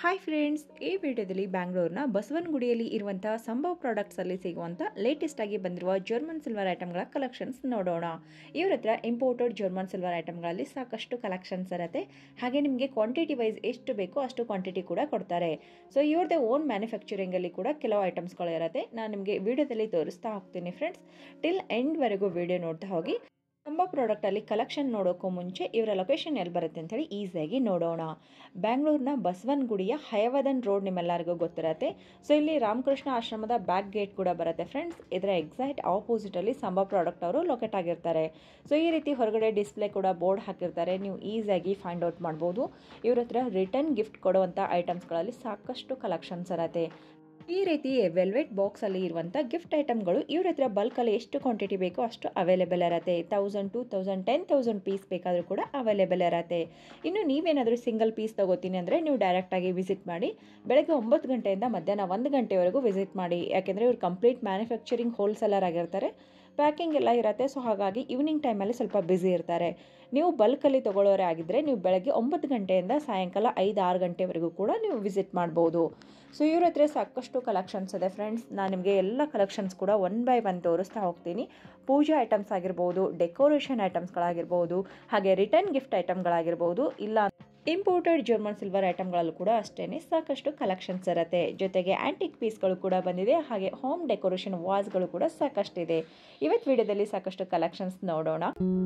Hi friends ಈ ವಿಡಿಯೋದಲ್ಲಿ ಬ್ಯಾಂಗ್ಳೂರಿನ ಬಸವನಗುಡಿಯಲ್ಲಿ ಇರುವಂತಹ ಸಂಭವ್ ಪ್ರಾಡಕ್ಟ್ಸಲ್ಲಿ ಸಿಗುವಂಥ ಲೇಟೆಸ್ಟ್ ಆಗಿ ಬಂದಿರುವ ಜರ್ಮನ್ ಸಿಲ್ವರ್ ಐಟಮ್ಗಳ ಕಲೆಕ್ಷನ್ಸ್ ನೋಡೋಣ ಇವ್ರ ಹತ್ರ ಇಂಪೋರ್ಟೆಡ್ ಜರ್ಮನ್ ಸಿಲ್ವರ್ ಐಟಮ್ಗಳಲ್ಲಿ ಸಾಕಷ್ಟು ಕಲೆಕ್ಷನ್ಸ್ ಇರುತ್ತೆ ಹಾಗೆ ನಿಮಗೆ ಕ್ವಾಂಟಿಟಿ ವೈಸ್ ಎಷ್ಟು ಬೇಕೋ ಅಷ್ಟು ಕ್ವಾಂಟಿಟಿ ಕೂಡ ಕೊಡ್ತಾರೆ ಸೊ ಇವ್ರದ್ದೇ ಓನ್ ಮ್ಯಾನುಫ್ಯಾಕ್ಚರಿಂಗಲ್ಲಿ ಕೂಡ ಕೆಲವು ಐಟಮ್ಸ್ಗಳು ಇರುತ್ತೆ ನಾನು ನಿಮಗೆ ವಿಡಿಯೋದಲ್ಲಿ ತೋರಿಸ್ತಾ ಹೋಗ್ತೀನಿ ಫ್ರೆಂಡ್ಸ್ ಟಿಲ್ ಎಂಡ್ವರೆಗೂ ವಿಡಿಯೋ ನೋಡ್ತಾ ಹೋಗಿ ತುಂಬ ಪ್ರಾಡಕ್ಟಲ್ಲಿ ಕಲೆಕ್ಷನ್ ನೋಡೋಕ್ಕೂ ಮುಂಚೆ ಇವರ ಲೊಕೇಶನ್ ಎಲ್ಲಿ ಬರುತ್ತೆ ಅಂತೇಳಿ ಈಸಿಯಾಗಿ ನೋಡೋಣ ಬ್ಯಾಂಗ್ಳೂರಿನ ಬಸವನಗುಡಿಯ ಹಯವದನ್ ರೋಡ್ ನಿಮ್ಮೆಲ್ಲರಿಗೂ ಗೊತ್ತಿರತ್ತೆ ಸೊ ಇಲ್ಲಿ ರಾಮಕೃಷ್ಣ ಆಶ್ರಮದ ಬ್ಯಾಕ್ ಗೇಟ್ ಕೂಡ ಬರುತ್ತೆ ಫ್ರೆಂಡ್ಸ್ ಇದರ ಎಕ್ಸಾಕ್ಟ್ ಆಪೋಸಿಟಲ್ಲಿ ಸಂಭ ಪ್ರಾಡಕ್ಟ್ ಅವರು ಲೊಕೇಟ್ ಆಗಿರ್ತಾರೆ ಸೊ ಈ ರೀತಿ ಹೊರಗಡೆ ಡಿಸ್ಪ್ಲೇ ಕೂಡ ಬೋರ್ಡ್ ಹಾಕಿರ್ತಾರೆ ನೀವು ಈಸಿಯಾಗಿ ಫೈಂಡ್ ಔಟ್ ಮಾಡ್ಬೋದು ಇವ್ರ ಹತ್ರ ರಿಟರ್ನ್ ಗಿಫ್ಟ್ ಕೊಡುವಂಥ ಐಟಮ್ಸ್ಗಳಲ್ಲಿ ಸಾಕಷ್ಟು ಕಲೆಕ್ಷನ್ಸ್ ಇರತ್ತೆ ಈ ರೀತಿ ವೆಲ್ವೆಟ್ ಬಾಕ್ಸಲ್ಲಿ ಇರುವಂಥ ಗಿಫ್ಟ್ ಐಟಮ್ಗಳು ಇವ್ರ ಹತ್ರ ಬಲ್ಕಲ್ಲಿ ಎಷ್ಟು ಕ್ವಾಂಟಿಟಿ ಬೇಕೋ ಅಷ್ಟು ಅವೈಲೇಬಲ್ ಇರತ್ತೆ thousand two thousand ten thousand piece ಬೇಕಾದರೂ ಕೂಡ ಅವೈಲೇಬಲ್ ಇರತ್ತೆ ಇನ್ನು ನೀವೇನಾದರೂ ಸಿಂಗಲ್ ಪೀಸ್ ತಗೋತೀನಿ ಅಂದರೆ ನೀವು ಡೈರೆಕ್ಟಾಗಿ ವಿಸಿಟ್ ಮಾಡಿ ಬೆಳಗ್ಗೆ ಒಂಬತ್ತು ಗಂಟೆಯಿಂದ ಮಧ್ಯಾಹ್ನ ಒಂದು ಗಂಟೆವರೆಗೂ ವಿಸಿಟ್ ಮಾಡಿ ಯಾಕೆಂದರೆ ಇವ್ರು ಕಂಪ್ಲೀಟ್ ಮ್ಯಾನುಫ್ಯಾಕ್ಚರಿಂಗ್ ಹೋಲ್ಸೇಲರ್ ಆಗಿರ್ತಾರೆ ಪ್ಯಾಕಿಂಗ್ ಎಲ್ಲ ಇರುತ್ತೆ ಸೊ ಹಾಗಾಗಿ ಈವ್ನಿಂಗ್ ಟೈಮಲ್ಲಿ ಸ್ವಲ್ಪ ಬ್ಯುಸಿ ಇರ್ತಾರೆ ನೀವು ಬಲ್ಕಲ್ಲಿ ತೊಗೊಳ್ಳೋರೇ ಆಗಿದ್ದರೆ ನೀವು ಬೆಳಗ್ಗೆ ಒಂಬತ್ತು ಗಂಟೆಯಿಂದ ಸಾಯಂಕಾಲ ಐದು ಆರು ಗಂಟೆವರೆಗೂ ಕೂಡ ನೀವು ವಿಸಿಟ್ ಮಾಡ್ಬೋದು ಸೊ ಇವ್ರ ಹತ್ರ ಸಾಕಷ್ಟು ಕಲೆಕ್ಷನ್ಸ್ ಇದೆ ಫ್ರೆಂಡ್ಸ್ ನಾನು ನಿಮಗೆ ಎಲ್ಲ ಕಲೆಕ್ಷನ್ಸ್ ಕೂಡ ಒನ್ ಬೈ ಒನ್ ತೋರಿಸ್ತಾ ಹೋಗ್ತೀನಿ ಪೂಜಾ ಐಟಮ್ಸ್ ಆಗಿರ್ಬೋದು ಡೆಕೋರೇಷನ್ ಐಟಮ್ಸ್ಗಳಾಗಿರ್ಬೋದು ಹಾಗೆ ರಿಟರ್ನ್ ಗಿಫ್ಟ್ ಐಟಮ್ಗಳಾಗಿರ್ಬೋದು ಇಲ್ಲ ಇಂಪೋರ್ಟೆಡ್ ಜರ್ಮನ್ ಸಿಲ್ವರ್ ಐಟಮ್ಗಳಲ್ಲೂ ಕೂಡ ಅಷ್ಟೇ ಸಾಕಷ್ಟು ಕಲೆಕ್ಷನ್ಸ್ ಇರುತ್ತೆ ಜೊತೆಗೆ ಆ್ಯಂಟಿಕ್ ಪೀಸ್ಗಳು ಕೂಡ ಬಂದಿದೆ ಹಾಗೆ ಹೋಮ್ ಡೆಕೋರೇಷನ್ ವಾಸ್ಗಳು ಕೂಡ ಸಾಕಷ್ಟಿದೆ ಇವತ್ತು ವಿಡಿಯೋದಲ್ಲಿ ಸಾಕಷ್ಟು ಕಲೆಕ್ಷನ್ಸ್ ನೋಡೋಣ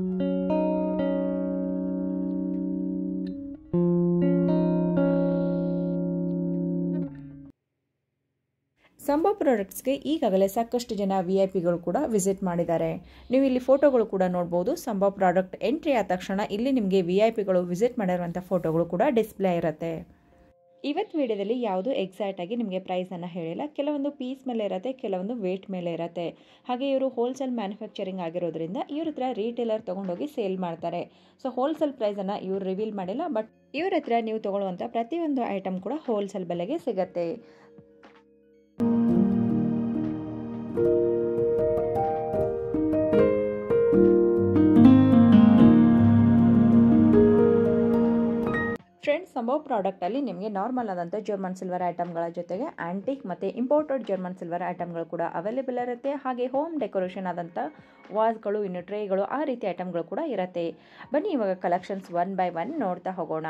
ಸಂಭವ್ ಪ್ರಾಡಕ್ಟ್ಸ್ಗೆ ಈಗಾಗಲೇ ಸಾಕಷ್ಟು ಜನ ವಿ ಐ ಪಿಗಳು ಕೂಡ ವಿಸಿಟ್ ಮಾಡಿದ್ದಾರೆ ನೀವು ಇಲ್ಲಿ ಫೋಟೋಗಳು ಕೂಡ ನೋಡ್ಬೋದು ಸಂಭವ್ ಪ್ರಾಡಕ್ಟ್ ಎಂಟ್ರಿ ಆದ ತಕ್ಷಣ ಇಲ್ಲಿ ನಿಮಗೆ ವಿ ಐ ಪಿಗಳು ವಿಸಿಟ್ ಮಾಡಿರುವಂಥ ಫೋಟೋಗಳು ಕೂಡ ಡಿಸ್ಪ್ಲೇ ಇರುತ್ತೆ ಇವತ್ತು ವಿಡಿಯೋದಲ್ಲಿ ಯಾವುದು ಎಕ್ಸಾಕ್ಟ್ ಆಗಿ ನಿಮಗೆ ಪ್ರೈಸನ್ನು ಹೇಳಿಲ್ಲ ಕೆಲವೊಂದು ಪೀಸ್ ಮೇಲೆ ಇರುತ್ತೆ ಕೆಲವೊಂದು ವೇಟ್ ಮೇಲೆ ಇರುತ್ತೆ ಹಾಗೆ ಇವರು ಹೋಲ್ಸೇಲ್ ಮ್ಯಾನುಫ್ಯಾಕ್ಚರಿಂಗ್ ಆಗಿರೋದ್ರಿಂದ ಇವ್ರ ಹತ್ರ ರೀಟೇಲರ್ ತೊಗೊಂಡೋಗಿ ಸೇಲ್ ಮಾಡ್ತಾರೆ ಸೊ ಹೋಲ್ಸೇಲ್ ಪ್ರೈಸನ್ನು ಇವ್ರು ರಿವೀಲ್ ಮಾಡಿಲ್ಲ ಬಟ್ ಇವ್ರ ಹತ್ರ ನೀವು ತೊಗೊಳ್ಳುವಂಥ ಪ್ರತಿಯೊಂದು ಐಟಮ್ ಕೂಡ ಹೋಲ್ಸೇಲ್ ಬೆಲೆಗೆ ಸಿಗುತ್ತೆ ಫ್ರೆಂಡ್ಸ್ ಸಂಭವ್ ಪ್ರಾಡಕ್ಟಲ್ಲಿ ನಿಮಗೆ ನಾರ್ಮಲ್ ಆದಂಥ ಜರ್ಮನ್ ಸಿಲ್ವರ್ ಐಟಮ್ಗಳ ಜೊತೆಗೆ ಆ್ಯಂಟಿಕ್ ಮತ್ತು ಇಂಪೋರ್ಟೆಡ್ ಜರ್ಮನ್ ಸಿಲ್ವರ್ ಐಟಮ್ಗಳು ಕೂಡ ಅವೈಲೇಬಲ್ ಇರುತ್ತೆ ಹಾಗೆ ಹೋಮ್ ಡೆಕೋರೇಷನ್ ಆದಂಥ ವಾಸ್ಗಳು ಇನ್ನು ಟ್ರೇಗಳು ಆ ರೀತಿ ಐಟಮ್ಗಳು ಕೂಡ ಇರುತ್ತೆ ಬನ್ನಿ ಇವಾಗ ಕಲೆಕ್ಷನ್ಸ್ ಒನ್ ಬೈ ಒನ್ ನೋಡ್ತಾ ಹೋಗೋಣ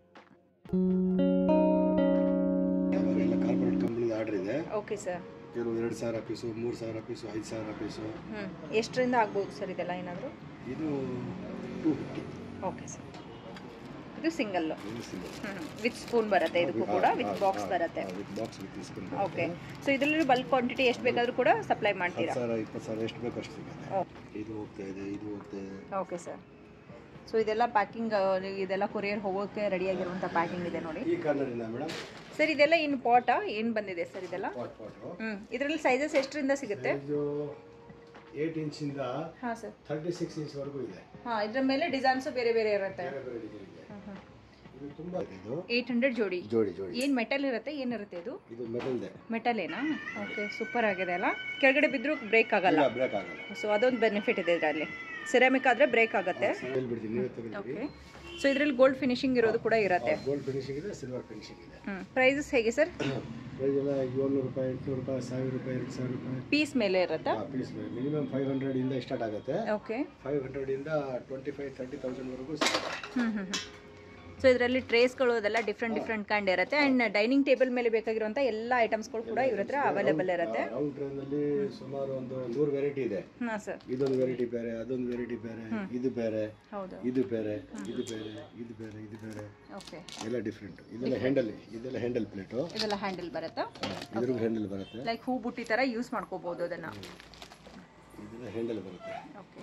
ಎಲ್ಲ ಕಾರ್ಪೊರೇಟ್ ಕಂಪ್ನಿದ ಆರ್ಡರ್ ಇದೆ ಓಕೆ ಸರ್ ಕೆಲವು ಎರಡು ಸಾವಿರ ಪೀಸು ಮೂರು ಸಾವಿರ ಪೀಸು ಐದು ಸಾವಿರ ಪೀಸು ಹ್ಞೂ ಎಷ್ಟರಿಂದ ಆಗ್ಬೋದು ಸರ್ ಇದೆಲ್ಲ ಏನಾದರೂ ಇದು ಟೂ ಫಿಫ್ಟಿ ಓಕೆ ಸರ್ ಇದು ಸಿಂಗಲ್ಲು ಇದು ಸಿಂಗಲ್ ಹ್ಞೂ ವಿತ್ ಸ್ಪೂನ್ ಬರುತ್ತೆ ಇದಕ್ಕೂ ಕೂಡ ವಿತ್ ಬಾಕ್ಸ್ ಬರುತ್ತೆ with box with spoon okay so ಇದರಲ್ಲಿ ಬಲ್ಕ್ ಕ್ವಾಂಟಿಟಿ ಎಷ್ಟು ಬೇಕಾದರೂ ಕೂಡ ಸಪ್ಲೈ ಹತ್ತು ಮಾಡ್ತೀರಾ ಸಾವಿರ ಇಪ್ಪತ್ತು ಸಾವಿರ ಎಷ್ಟು ಬೇಕು ಅಷ್ಟು ಸಿಗುತ್ತೆ ಓ ಇದು ಹೋಗ್ತಾ ಇದೆ ಇದು ಹೋಗ್ತಾ ಇದೆ ಓಕೆ ಸರ್ ಸೊ ಇದೆಲ್ಲ ಪ್ಯಾಕಿಂಗ್ ಇದೆಲ್ಲ ಕೊರಿಯರ್ ಹೋಗೋಕ್ಕೆ ರೆಡಿಯಾಗಿರುವಂಥ ಪ್ಯಾಕಿಂಗ್ ಇದೆ ನೋಡಿ ಈ ಕಾರ್ನರಿಂದ ಮೇಡಮ್ ಸರ್ ಇದೆಲ್ಲ ಇನ್ನು ಪಾಟಾ ಏನು ಬಂದಿದೆ ಸರ್ ಇದೆಲ್ಲ ಪಾಟ್ ಪಾಟು ಹ್ಞೂ ಇದರಲ್ಲಿ ಸೈಜಸ್ ಎಷ್ಟರಿಂದ ಸಿಗುತ್ತೆ ಇದು ಏಯ್ಟ್ ಇಂಚಿಂದ ಹಾಂ ಸರ್ ಥರ್ಟಿ ಸಿಕ್ಸ್ ಇಂಚ್ವರೆಗೂ ಇದೆ ಹಾಂ ಇದ್ರ ಮೇಲೆ ಡಿಸೈನ್ಸು ಬೇರೆ ಬೇರೆ ಇರುತ್ತೆ ಬೇರೆ ಬೇರೆ ಡಿಸೈನ್ ಇದೆ ಇದು ತುಂಬ ಇದು ಏಯ್ಟ್ ಹಂಡ್ರೆಡ್ ಜೋಡಿ ಜೋಡಿ ಜೋಡಿ ಏನು ಮೆಟಲ್ ಇರುತ್ತೆ ಏನಿರುತ್ತೆ ಇದು ಇದು ಮೆಟಲ್ದೆ ಮೆಟಲ್ ಏನಾ ಓಕೆ ಸೂಪರ್ ಆಗಿದೆ ಅಲ್ಲ ಕೆಳಗಡೆ ಬಿದ್ದರೂ ಬ್ರೇಕ್ ಆಗಲ್ಲ ಇಲ್ಲ ಬ್ರೇಕ್ ಆಗಲ್ಲ ಸೊ ಅದೊಂದು ಬೆನಿಫಿಟ್ ಇದೆ ಇದರಲ್ಲಿ ಸಿರಾಮಿಕ್ ಆದರೆ ಬ್ರೇಕ್ ಆಗುತ್ತೆ ಹೇಳ್ಬಿಡ್ತೀನಿ ನೀವೇ ತಗೊಂಡ್ರಿ ಓಕೆ ಸೊ ಇದರಲ್ಲಿ ಗೋಲ್ಡ್ ಫಿನಿಶಿಂಗ್ ಇರೋದು ಕೂಡ ಇರುತ್ತೆ ಗೋಲ್ಡ್ ಫಿನಿಶಿಂಗ್ ಇದೆ ಸಿಲ್ವರ್ ಫಿನಿಶಿಂಗ್ ಇದೆ ಹ್ಞೂ ಪ್ರೈಸಸ್ ಹೇಗೆ ಸರ್ ಪ್ರೈಸ್ ಎಲ್ಲ ಏಳ್ನೂರು ರೂಪಾಯಿ ಎಂಟುನೂರು ರೂಪಾಯಿ ಸಾವಿರ ರೂಪಾಯಿ ಎರಡು ಸಾವಿರ ರೂಪಾಯಿ ಪೀಸ್ ಮೇಲೆ ಇರುತ್ತಾ ಪೀಸ್ ಮಿನಿಮಮ್ ಫೈವ್ ಹಂಡ್ರೆಡ್ ಇಂದ ಸ್ಟಾರ್ಟ್ ಆಗುತ್ತೆ ಓಕೆ ಫೈವ್ ಹಂಡ್ರೆಡ್ ಇಂದ ಟ್ವೆಂಟಿ ಫೈವ್ ತರ್ಟಿ ತೌಸಂಡ್ ವರೆಗೂ ಹ್ಞೂ ಹ್ಞೂ ಹ್ಞೂ ಸೊ ಇದರಲ್ಲಿ ಟ್ರೇಸ್ಗಳು ಅದೆಲ್ಲ ಡಿಫ್ರೆಂಟ್ ಡಿಫ್ರೆಂಟ್ ಕೈಂಡ್ ಇರುತ್ತೆ ಆ್ಯಂಡ್ ಡೈನಿಂಗ್ ಟೇಬಲ್ ಮೇಲೆ ಬೇಕಾಗಿರುವಂಥ ಎಲ್ಲ ಐಟಮ್ಸ್ಗಳು ಕೂಡ ಇವ್ರ ಹತ್ರ ಅವೈಲೇಬಲ್ ಇರುತ್ತೆ ರೌಂಡ್ ಟ್ರೈನಲ್ಲಿ ಸುಮಾರು ಒಂದು ನೂರು ವೆರೈಟಿ ಇದೆ ಹಾಂ ಸರ್ ಇದೊಂದು ವೆರೈಟಿ ಬೇರೆ ಅದೊಂದು ವೆರೈಟಿ ಬೇರೆ ಇದು ಬೇರೆ ಹೌದು ಇದು ಬೇರೆ ಇದು ಬೇರೆ ಇದು ಬೇರೆ ಇದು ಬೇರೆ ಓಕೆ ಎಲ್ಲ ಡಿಫ್ರೆಂಟ್ ಇದೆಲ್ಲ ಹ್ಯಾಂಡಲ್ ಇದೆಲ್ಲ ಹ್ಯಾಂಡಲ್ ಪ್ಲೇಟು ಇದೆಲ್ಲ ಹ್ಯಾಂಡಲ್ ಬರುತ್ತಾ ಇದ್ರಿಗೂ ಹ್ಯಾಂಡಲ್ ಬರುತ್ತೆ ಲೈಕ್ ಹೂ ಬುಟ್ಟಿ ಥರ ಯೂಸ್ ಮಾಡ್ಕೋಬೋದು ಅದನ್ನು ಇದೆಲ್ಲ ಹ್ಯಾಂಡಲ್ ಬರುತ್ತೆ ಓಕೆ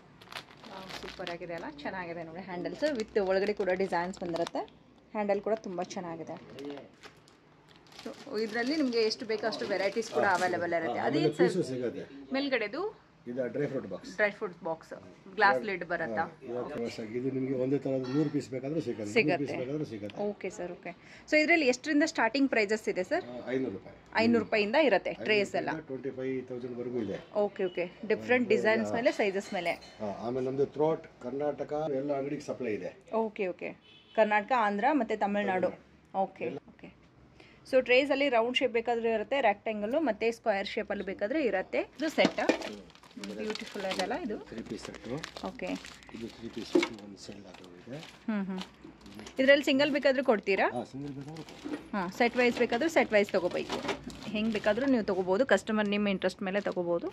ಸೂಪರ್ ಆಗಿದೆ ಅಲ್ಲ ಚೆನ್ನಾಗಿದೆ ನೋಡಿ ಹ್ಯಾಂಡಲ್ಸ್ ವಿತ್ ಒಳಗಡೆ ಕೂಡ ಡಿಸೈನ್ಸ್ ಬಂದಿರುತ್ತೆ ಹ್ಯಾಂಡಲ್ ಕೂಡ ತುಂಬ ಚೆನ್ನಾಗಿದೆ ಸೊ ಇದರಲ್ಲಿ ನಿಮಗೆ ಎಷ್ಟು ಬೇಕೋ ಅಷ್ಟು ವೆರೈಟೀಸ್ ಕೂಡ ಅವೈಲೇಬಲ್ ಇರುತ್ತೆ ಅದೇ ಆಮೇಲೆ ಪೀಸು ಸಿಗುತ್ತೆ ಮೇಲ್ಗಡೆದು ಇದು dry fruit box dry fruits box glass lid ಬರುತ್ತಾ ಇವತ್ತು ವರ್ಷ ಇದು ನಿಮಗೆ ಒಂದೇ ಥರದ ನೂರು ಪೀಸ್ ಬೇಕಾದರೂ ಸಿಗುತ್ತೆ ನೂರು ಪೀಸ್ ಬೇಕಾದರೂ ಸಿಗುತ್ತೆ ಓಕೆ ಸರ್ ಓಕೆ ಸೊ ಇದರಲ್ಲಿ ಎಷ್ಟರಿಂದ ಸ್ಟಾರ್ಟಿಂಗ್ ಪ್ರೈಸಸ್ ಇದೆ ಸರ್ ಆ, ಐನೂರು ರೂಪಾಯಿ ಐನೂರು ರೂಪಾಯಿಯಿಂದ ಇರುತ್ತೆ ಟ್ರೇಸ್ ಎಲ್ಲ ಟ್ವೆಂಟಿ ಫೈವ್ ತೌಸಂಡ್ವರೆಗೂ ಇದೆ ಓಕೆ ಓಕೆ ಡಿಫ್ರೆಂಟ್ ಡಿಸೈನ್ಸ್ ಮೇಲೆ ಸೈಜಸ್ ಮೇಲೆ ಆ, ಆಮೇಲೆ ನಮ್ಮದು ಥ್ರೋಟ್ ಕರ್ನಾಟಕ ಎಲ್ಲ ಅಂಗಡಿಗೆ ಸಪ್ಲೈ ಇದೆ ಓಕೆ ಓಕೆ ಕರ್ನಾಟಕ ಆಂಧ್ರ ಮತ್ತು ತಮಿಳ್ನಾಡು ಓಕೆ ಓಕೆ ಸೊ ಟ್ರೇಸಲ್ಲಿ ರೌಂಡ್ ಶೇಪ್ ಬೇಕಾದರೂ ಇರುತ್ತೆ ರೆಕ್ಟ್ಯಾಂಗಲ್ಲು ಮತ್ತು ಸ್ಕ್ವೇರ್ ಶೇಪಲ್ಲಿ ಬೇಕಾದರೆ ಇರುತ್ತೆ ಇದು ಸೆಟ್ ಬ್ಯೂಟಿಫುಲ್ ಇದೆಲ್ಲ ಇದು ತ್ರೀ ಪೀಸ್ ಸೆಟ್ಟು ಓಕೆ ಇದು ತ್ರೀ ಪೀಸ್ ಒಂದು ಸೆಲ್ ಅದು ಇದೆ ಹ್ಞೂ ಹ್ಞೂ ಇದರಲ್ಲಿ ಸಿಂಗಲ್ ಬೇಕಾದರೂ ಕೊಡ್ತೀರಾ ಹಾಂ ಸಿಂಗಲ್ ಬೇಕಾದ್ರೆ ಹಾಂ ಸೆಟ್ ವೈಸ್ ಬೇಕಾದರೂ ಸೆಟ್ ವೈಸ್ ತೊಗೋಬೇಕು ಹೆಂಗೆ ಬೇಕಾದರೂ ನೀವು ತೊಗೋಬೋದು ಕಸ್ಟಮರ್ ನಿಮ್ಮ ಇಂಟ್ರೆಸ್ಟ್ ಮೇಲೆ ತೊಗೋಬೋದು